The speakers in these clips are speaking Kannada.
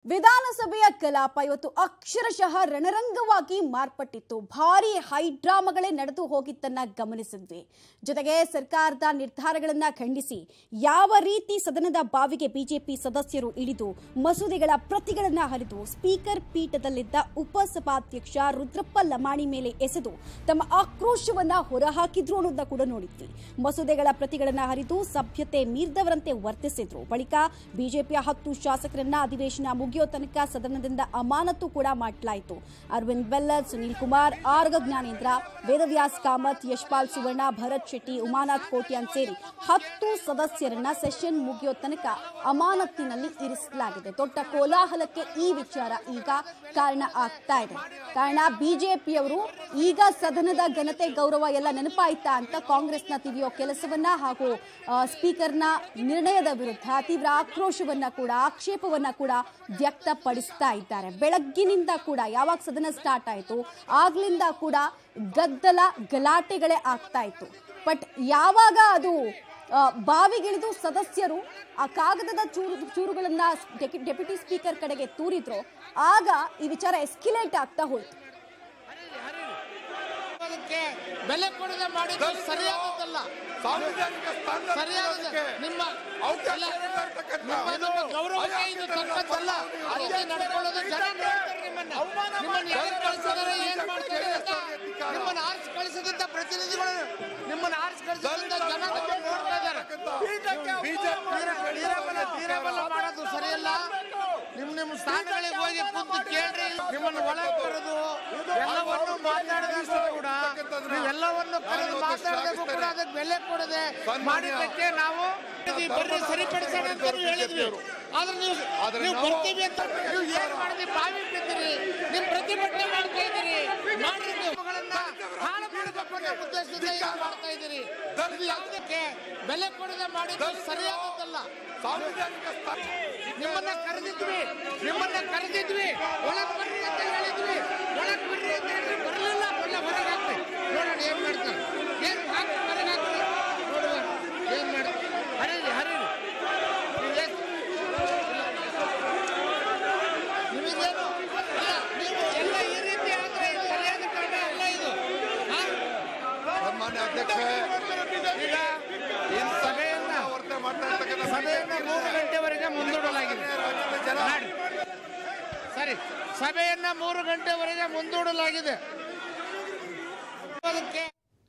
ವಿಧಾನಸಭೆಯ ಕಲಾಪ ಇವತ್ತು ಅಕ್ಷರಶಃ ರಣರಂಗವಾಗಿ ಮಾರ್ಪಟ್ಟಿತ್ತು ಭಾರಿ ಹೈಡ್ರಾಮಗಳೇ ನಡೆದು ಹೋಗಿದ್ದನ್ನ ಗಮನಿಸಿದ್ವಿ ಜೊತೆಗೆ ಸರ್ಕಾರದ ನಿರ್ಧಾರಗಳನ್ನ ಖಂಡಿಸಿ ಯಾವ ರೀತಿ ಸದನದ ಬಾವಿಗೆ ಬಿಜೆಪಿ ಸದಸ್ಯರು ಇಳಿದು ಮಸೂದೆಗಳ ಪ್ರತಿಗಳನ್ನ ಹರಿದು ಸ್ಪೀಕರ್ ಪೀಠದಲ್ಲಿದ್ದ ಉಪಸಭಾಧ್ಯಕ್ಷ ರುದ್ರಪ್ಪ ಲಮಾಣಿ ಮೇಲೆ ಎಸೆದು ತಮ್ಮ ಆಕ್ರೋಶವನ್ನ ಹೊರಹಾಕಿದ್ರು ಅನ್ನೋದನ್ನ ಕೂಡ ನೋಡಿದ್ವಿ ಮಸೂದೆಗಳ ಪ್ರತಿಗಳನ್ನ ಹರಿದು ಸಭ್ಯತೆ ಮೀರಿದವರಂತೆ ವರ್ತಿಸಿದ್ರು ಬಳಿಕ ಬಿಜೆಪಿಯ ಹತ್ತು ಶಾಸಕರನ್ನ ಅಧಿವೇಶನ ಮುಗಿಯೋ ತನಕ ಸದನದಿಂದ ಅಮಾನತು ಕೂಡ ಮಾಡಲಾಯಿತು ಅರವಿಂದ್ ಬೆಲ್ಲದ್ ಸುನೀಲ್ ಕುಮಾರ್ ಆರ್ಗ ಜ್ಞಾನೇಂದ್ರ ವೇದವ್ಯಾಸ್ ಕಾಮತ್ ಯಶ್ಪಾಲ್ ಸುವರ್ಣ ಭರತ್ ಶೆಟ್ಟಿ ಉಮಾನಾಥ್ ಕೋಟ್ಯಾನ್ ಸೇರಿ ಹತ್ತು ಸದಸ್ಯರನ್ನ ಸೆಷನ್ ಮುಗಿಯೋ ತನಕ ಅಮಾನತಿನಲ್ಲಿ ಇರಿಸಲಾಗಿದೆ ದೊಡ್ಡ ಕೋಲಾಹಲಕ್ಕೆ ಈ ವಿಚಾರ ಈಗ ಕಾರಣ ಆಗ್ತಾ ಇದೆ ಕಾರಣ ಬಿಜೆಪಿಯವರು ಈಗ ಸದನದ ಘನತೆ ಗೌರವ ಎಲ್ಲ ನೆನಪಾಯ್ತಾ ಅಂತ ಕಾಂಗ್ರೆಸ್ನ ತಿವಿಯೋ ಕೆಲಸವನ್ನ ಹಾಗೂ ಆ, ಸ್ಪೀಕರ್ನ ನಿರ್ಣಯದ ವಿರುದ್ಧ ತೀವ್ರ ಆಕ್ರೋಶವನ್ನ ಕೂಡ ಆಕ್ಷೇಪವನ್ನ ಕೂಡ ವ್ಯಕ್ತಪಡಿಸ್ತಾ ಇದ್ದಾರೆ ಬೆಳಗ್ಗಿನಿಂದ ಕೂಡ ಯಾವಾಗ ಸದನ ಸ್ಟಾರ್ಟ್ ಆಯಿತು ಆಗ್ಲಿಂದ ಕೂಡ ಗದ್ದಲ ಗಲಾಟೆಗಳೇ ಆಗ್ತಾ ಇತ್ತು ಬಟ್ ಯಾವಾಗ ಅದು ಆ, ಬಾವಿಗಿಳಿದು ಸದಸ್ಯರು ಆ ಕಾಗದದ ಚೂರು ಚೂರುಗಳನ್ನ ಡೆಪ್ಯು- ಡೆಪ್ಯೂಟಿ ಸ್ಪೀಕರ್ ಕಡೆಗೆ ತೂರಿದ್ರು ಆಗ ಈ ವಿಚಾರ ಎಸ್ಕಿಲೇಟ್ ಆಗ್ತಾ ಹೋಯ್ತು ಅದಕ್ಕೆ ಬೆಲೆ ಕೊಡದೆ ಮಾಡಿದ್ದು ಸರಿಯಾದದ್ದಲ್ಲ ಸಾಂವಿಧಾನಿಕ ಸ್ಥಾನ ಸರಿಯಾದ ನಿಮ್ಮ ಅವಕಾಶ ಅಲ್ಲ, ಇರತಕ್ಕಂಥ ನಿಮ್ಮ ನಿಮ್ಮ ಗೌರವಕ್ಕೆ ಇದು ತಕ್ಕದ್ದಲ್ಲ ಆ ರೀತಿ ನಡ್ಕೊಳ್ಳೋದು ಜನ ನೋಡ್ತಾರೆ ನಿಮ್ಮನ್ನ ನಿಮ್ಮನ್ನ ಯಾರು ಕಳಿಸಿದಾರೆ ಏನ್ ಮಾಡ್ತಾರೆ ಅಂತ ನಿಮ್ಮನ್ನ ಆರಿಸಿ ಕಳಿಸಿದಂತ ಪ್ರತಿನಿಧಿಗಳು ನಿಮ್ಮನ್ನ ಆರಿಸಿ ಕಳಿಸಿದಂತ ಜನ ನಿಮ್ಮನ್ನ ನೋಡ್ತಾ ಇದ್ದಾರೆ ವೀರಬಲ ವೀರಬಲ ಮಾಡೋದು ಸರಿಯಲ್ಲ ನಿಮ್ ನಿಮ್ಮ ಸ್ಥಾನಗಳಿಗೆ ಹೋಗಿ ಕುಂತು ಕೇಳ್ರಿ ನಿಮ್ಮನ್ನ ಒಳಗೆ ಬರೋದು ಎಲ್ಲವನ್ನು ಮಾತಾಡಿದಷ್ಟು ಕೂಡ ನೀವೆಲ್ಲವನ್ನು ಕರೆದು ಮಾತಾಡಬೇಕು ಕೂಡ ಅದಕ್ಕೆ ಬೆಲೆ ಕೊಡದೆ ಮಾಡಿದ್ದಕ್ಕೆ ನಾವು ಇದು ಬರ್ರಿ ಸರಿಪಡಿಸೋಣ ಅಂತ ಹೇಳಿದ್ವಿ ಆದ್ರೆ ನೀವು ಆದ್ರೆ ನೀವು ನಾವು- ಬರ್ತೀವಿ ಅಂತ ನೀವು ಏನ್ ಮಾಡಿದ್ರಿ ಬಾವಿ ಬಿದ್ದಿರಿ ನಿಮ್ ಪ್ರತಿಭಟನೆ ಮಾಡ್ತಾ ಇದ್ದೀರಿ ಮಾಡ್ರಿ ನೀವು ಅವುಗಳನ್ನ ಹಾಳು ಮಾಡಬೇಕು ಅನ್ನೋ ಉದ್ದೇಶದಿಂದ ಇದು ಮಾಡ್ತಾ ಇದ್ದೀರಿ ಇದು ಯಾವುದಕ್ಕೆ ಬೆಲೆ ಕೊಡದೆ ಮಾಡಿದ್ದು ಸರಿಯಾದದ್ದಲ್ಲ ಸಾಂವಿಧಾನಿಕ ಸ್ಥಾನ ನಿಮ್ಮನ್ನ ಕರೆದಿದ್ವಿ ನಿಮ್ಮನ್ನ ಕರೆದಿದ್ವಿ ಒಳಗ್ ಬರ್ರಿ ಅಂತ ಹೇಳಿದ್ವಿ ಒಳಗ್ ಬರ್ರಿ ಅಂತ ಹೇಳಿದ್ವಿ ಬರಲಿಲ್ಲ ಒಳ್ಳೆ ಹೊರಗೆ ಹಾಕ್ರಿ ನೋಡೋಣ ಏನ್ ಮಾಡ್ತಾರೆ ಏನ್ ಹಾಕಿ ಹೊರಗೆ ಹಾಕ್ರಿ ನೋಡುವ ಏನ್ ಮಾಡ್ತಾರೆ ಹರೀರಿ ಹರೀರಿ ನೀವೇನ್ ನಿಮಗೇನು ಅಲ್ಲ ನೀವು ಎಲ್ಲ ಈ ರೀತಿ ಆದ್ರೆ ಇದು ಸರಿಯಾದ ಕಾರಣ ಅಲ್ಲ ಇದು ಹಾ? ಸನ್ಮಾನ್ಯ ಅಧ್ಯಕ್ಷ ಈಗ ಈ ಸಭೆಯನ್ನ ವರ್ತನೆ ಮಾಡ್ತಾ ಇರ್ತಕ್ಕಂಥ ಸಭೆಯನ್ನ ಮೂರು ಗಂಟೆವರೆಗೆ ಮುಂದೂಡಲಾಗಿದೆ ರಾಜ್ಯದ ಜನ ಮಾಡಿ. ಸರಿ ಸಭೆಯನ್ನ ಮೂರು ಗಂಟೆವರೆಗೆ ಮುಂದೂಡಲಾಗಿದೆ ಅದಕ್ಕೆ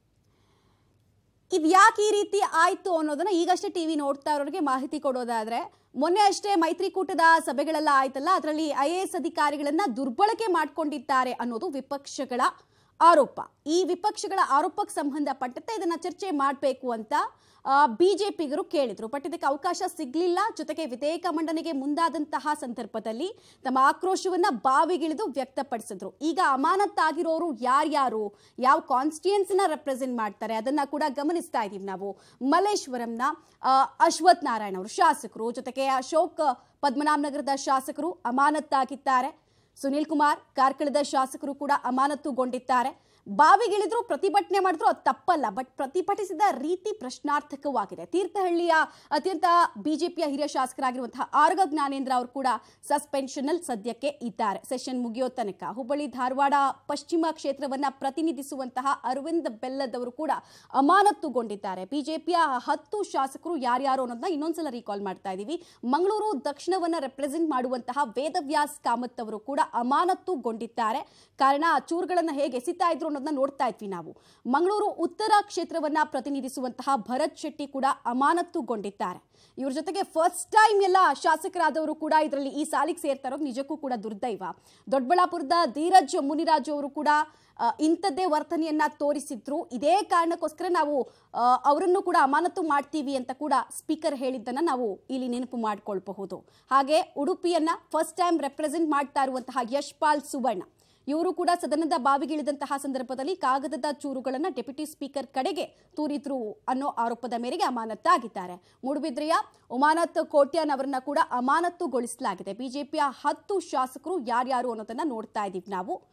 ಇದು ಯಾಕೆ ಈ ರೀತಿ ಆಯ್ತು ಅನ್ನೋದನ್ನ ಈಗಷ್ಟೇ ಟಿವಿ ನೋಡ್ತಾ ಇರೋರಿಗೆ ಮಾಹಿತಿ ಕೊಡೋದಾದ್ರೆ ಮೊನ್ನೆ ಅಷ್ಟೇ ಮೈತ್ರಿಕೂಟದ ಸಭೆಗಳೆಲ್ಲ ಆಯ್ತಲ್ಲ ಅದರಲ್ಲಿ ಐ ಎ ಎಸ್ ಅಧಿಕಾರಿಗಳನ್ನ ದುರ್ಬಳಕೆ ಮಾಡ್ಕೊಂಡಿದ್ದಾರೆ ಅನ್ನೋದು ವಿಪಕ್ಷಗಳ ಆರೋಪ ಈ ವಿಪಕ್ಷಗಳ ಆರೋಪಕ್ಕೆ ಸಂಬಂಧಪಟ್ಟಂತೆ ಇದನ್ನ ಚರ್ಚೆ ಮಾಡಬೇಕು ಅಂತ ಬಿಜೆಪಿಗರು ಕೇಳಿದ್ರು ಬಟ್ ಇದಕ್ಕೆ ಅವಕಾಶ ಸಿಗ್ಲಿಲ್ಲ ಜೊತೆಗೆ ವಿಧೇಯಕ ಮಂಡನೆಗೆ ಮುಂದಾದಂತಹ ಸಂದರ್ಭದಲ್ಲಿ ತಮ್ಮ ಆಕ್ರೋಶವನ್ನ ಬಾವಿಗಿಳಿದು ವ್ಯಕ್ತಪಡಿಸಿದ್ರು ಈಗ ಅಮಾನತ್ತಾಗಿರೋರು ಯಾರ್ಯಾರು ಯಾವ ಕಾನ್ಸ್ಟಿಟ್ಯೂನ್ಸಿನ ರೆಪ್ರೆಸೆಂಟ್ ಮಾಡ್ತಾರೆ ಅದನ್ನ ಕೂಡ ಗಮನಿಸ್ತಾ ಇದೀವಿ ನಾವು ಮಲ್ಲೇಶ್ವರಂನ ಆ, ಅಶ್ವಥ್ ನಾರಾಯಣ್ ಅವರು ಶಾಸಕರು ಜೊತೆಗೆ ಅಶೋಕ್ ಪದ್ಮನಾಭ ನಗರದ ಶಾಸಕರು ಅಮಾನತ್ತಾಗಿದ್ದಾರೆ ಸುನೀಲ್ ಕುಮಾರ್ ಕಾರ್ಕಳದ ಶಾಸಕರು ಕೂಡ ಅಮಾನತುಗೊಂಡಿದ್ದಾರೆ ಬಾವಿಗಿಳಿದ್ರು ಪ್ರತಿಭಟನೆ ಮಾಡಿದ್ರು ಅದು ತಪ್ಪಲ್ಲ ಬಟ್ ಪ್ರತಿಭಟಿಸಿದ ರೀತಿ ಪ್ರಶ್ನಾರ್ಥಕವಾಗಿದೆ ತೀರ್ಥಹಳ್ಳಿಯ ಅತ್ಯಂತ ಬಿಜೆಪಿಯ ಹಿರಿಯ ಶಾಸಕರಾಗಿರುವಂತಹ ಆರ್ಗ ಜ್ಞಾನೇಂದ್ರ ಅವರು ಕೂಡ ಸಸ್ಪೆನ್ಷನ್ ಅಲ್ಲಿ ಸದ್ಯಕ್ಕೆ ಇದ್ದಾರೆ ಸೆಷನ್ ಮುಗಿಯೋ ತನಕ ಹುಬ್ಬಳ್ಳಿ ಧಾರವಾಡ ಪಶ್ಚಿಮ ಕ್ಷೇತ್ರವನ್ನ ಪ್ರತಿನಿಧಿಸುವಂತಹ ಅರವಿಂದ್ ಬೆಲ್ಲದ್ ಅವರು ಕೂಡ ಅಮಾನತುಗೊಂಡಿದ್ದಾರೆ ಬಿಜೆಪಿಯ ಹತ್ತು ಶಾಸಕರು ಯಾರ್ಯಾರು ಅನ್ನೋದನ್ನ ಇನ್ನೊಂದ್ಸಲ ರೀಕಾಲ್ ಮಾಡ್ತಾ ಇದ್ದೀವಿ ಮಂಗಳೂರು ದಕ್ಷಿಣವನ್ನ ರೆಪ್ರೆಸೆಂಟ್ ಮಾಡುವಂತಹ ವೇದವ್ಯಾಸ್ ಕಾಮತ್ ಅವರು ಕೂಡ ಅಮಾನತುಗೊಂಡಿದ್ದಾರೆ ಕಾರಣ ಆ ಚೂರುಗಳನ್ನ ಹೇಗೆ ಎಸಿತಾ ಇದ್ರು ಅನ್ನೋದನ್ನ ನೋಡ್ತಾ ಇದ್ವಿ ನಾವು ಮಂಗಳೂರು ಉತ್ತರ ಕ್ಷೇತ್ರವನ್ನ ಪ್ರತಿನಿಧಿಸುವಂತಹ ಭರತ್ ಶೆಟ್ಟಿ ಕೂಡ ಅಮಾನತುಗೊಂಡಿದ್ದಾರೆ ಇವ್ರ ಜೊತೆಗೆ ಫಸ್ಟ್ ಟೈಮ್ ಎಲ್ಲ ಶಾಸಕರಾದವರು ಕೂಡ ಇದರಲ್ಲಿ ಈ ಸಾಲಿಗೆ ಸೇರ್ತಾ ಇರೋದು ನಿಜಕ್ಕೂ ಕೂಡ ದುರ್ದೈವ ದೊಡ್ಡಬಳ್ಳಾಪುರದ ಧೀರಜ್ ಮುನಿರಾಜು ಅವರು ಕೂಡ ಆ, ಇಂಥದ್ದೇ ವರ್ತನೆಯನ್ನ ತೋರಿಸಿದ್ರು ಇದೇ ಕಾರಣಕ್ಕೋಸ್ಕರ ನಾವು ಆ, ಅವರನ್ನು ಕೂಡ ಅಮಾನತು ಮಾಡ್ತೀವಿ ಅಂತ ಕೂಡ ಸ್ಪೀಕರ್ ಹೇಳಿದ್ದನ್ನ ನಾವು ಇಲ್ಲಿ ನೆನಪು ಮಾಡ್ಕೊಳ್ಬಹುದು ಹಾಗೆ ಉಡುಪಿಯನ್ನ ಫಸ್ಟ್ ಟೈಮ್ ರೆಪ್ರೆಸೆಂಟ್ ಮಾಡ್ತಾ ಇರುವಂತಹ ಯಶ್ಪಾಲ್ ಸುವರ್ಣ ಇವರು ಕೂಡ ಸದನದ ಬಾವಿಗಿಳಿದಂತಹ ಸಂದರ್ಭದಲ್ಲಿ ಕಾಗದದ ಚೂರುಗಳನ್ನ ಡೆಪ್ಯೂಟಿ ಸ್ಪೀಕರ್ ಕಡೆಗೆ ತೂರಿದ್ರು ಅನ್ನೋ ಆರೋಪದ ಮೇರೆಗೆ ಅಮಾನತ್ತಾಗಿದ್ದಾರೆ ಮೂಡುಬಿದ್ರೆಯ ಉಮಾನತ್ ಕೋಟ್ಯಾನ್ ಅವರನ್ನ ಕೂಡ ಅಮಾನತುಗೊಳಿಸಲಾಗಿದೆ ಬಿಜೆಪಿಯ ಹತ್ತು ಶಾಸಕರು ಯಾರ್ಯಾರು ಅನ್ನೋದನ್ನ ನೋಡ್ತಾ ಇದೀವಿ ನಾವು